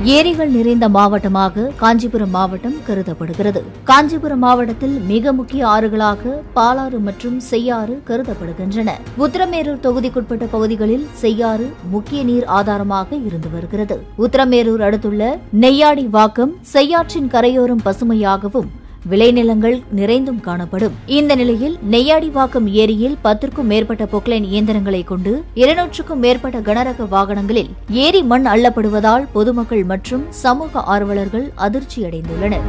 ஏரிகள் நிறைந்த மாவட்டமாக காஞ்சிபுரம் மாவட்டம் கருதப்படுகிறது காஞ்சிபுரம் மாவட்டத்தில் மிக முக்கிய ஆறுகளாக பாலாறு மற்றும் செய்யாறு கருதப்படுகின்றன உத்தரமேரூர் தொகுதிக்குட்பட்ட பகுதிகளில் செய்யாறு முக்கிய நீர் ஆதாரமாக இருந்து வருகிறது உத்தரமேரூர் அடுத்துள்ள நெய்யாடி வாக்கம் செய்யாற்றின் கரையோரம் பசுமையாகவும் விளைநிலங்கள் நிறைந்தும் காணப்படும் இந்த நிலையில் நெய்யாடிவாக்கம் ஏரியில் பத்திற்கும் மேற்பட்ட பொக்லைன் இயந்திரங்களை கொண்டு இருநூற்றுக்கும் மேற்பட்ட கனரக வாகனங்களில் ஏரி மண் அள்ளப்படுவதால் பொதுமக்கள் மற்றும் சமூக ஆர்வலர்கள் அதிர்ச்சியடைந்துள்ளனர்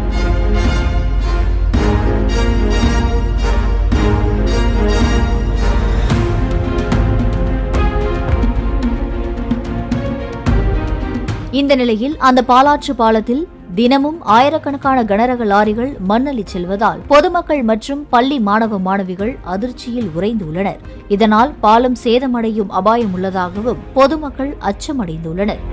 இந்த நிலையில் அந்த பாலாற்று பாலத்தில் தினமும் ஆயிரக்கணக்கான கனரக லாரிகள் மண்ணள்ளி செல்வதால் பொதுமக்கள் மற்றும் பள்ளி மாணவ மாணவிகள் அதிர்ச்சியில் உறைந்துள்ளனர் இதனால் பாலம் சேதமடையும் அபாயம் உள்ளதாகவும் பொதுமக்கள் அச்சமடைந்துள்ளனர்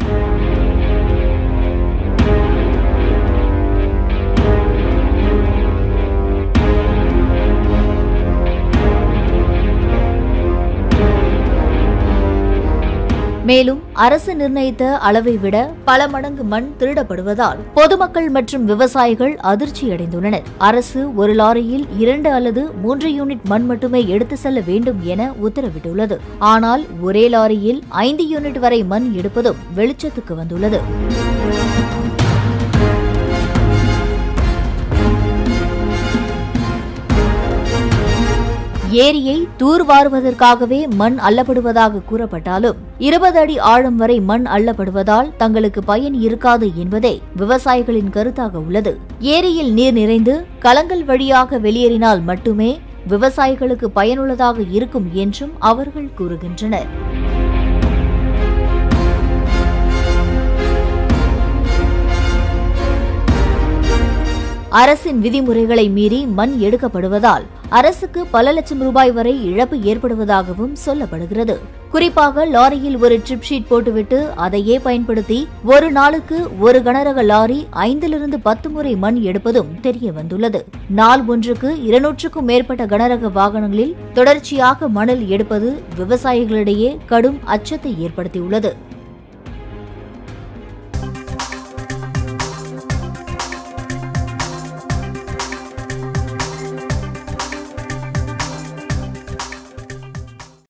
மேலும் அரசு நிர்ணயித்த அளவை விட பல மடங்கு மண் திருடப்படுவதால் பொதுமக்கள் மற்றும் விவசாயிகள் அதிர்ச்சியடைந்துள்ளனர் அரசு ஒரு லாரியில் இரண்டு அல்லது மூன்று யூனிட் மண் மட்டுமே எடுத்து செல்ல வேண்டும் என உத்தரவிட்டுள்ளது ஆனால் ஒரே லாரியில் ஐந்து யூனிட் வரை மண் எடுப்பதும் வெளிச்சத்துக்கு வந்துள்ளது ஏரியை தூர்வாருவதற்காகவே மண் அள்ளப்படுவதாக கூறப்பட்டாலும் இருபது அடி ஆழம் வரை மண் அள்ளப்படுவதால் தங்களுக்கு பயன் இருக்காது என்பதே விவசாயிகளின் கருத்தாக உள்ளது ஏரியில் நீர் நிறைந்து களங்கள் வழியாக வெளியேறினால் மட்டுமே விவசாயிகளுக்கு பயனுள்ளதாக இருக்கும் என்றும் அவர்கள் கூறுகின்றனர் அரசின் விதிமுறைகளை மீறி மண் எடுக்கப்படுவதால் அரசுக்கு பல லட்சம் ரூபாய் வரை இழப்பு ஏற்படுவதாகவும் சொல்லப்படுகிறது குறிப்பாக லாரியில் ஒரு ட்ரிப் ஷீட் போட்டுவிட்டு அதையே பயன்படுத்தி ஒரு நாளுக்கு ஒரு கனரக லாரி ஐந்திலிருந்து பத்து முறை மண் எடுப்பதும் தெரிய வந்துள்ளது நாள் ஒன்றுக்கு இருநூற்றுக்கும் மேற்பட்ட கனரக வாகனங்களில் தொடர்ச்சியாக மணல் எடுப்பது விவசாயிகளிடையே கடும் அச்சத்தை ஏற்படுத்தியுள்ளது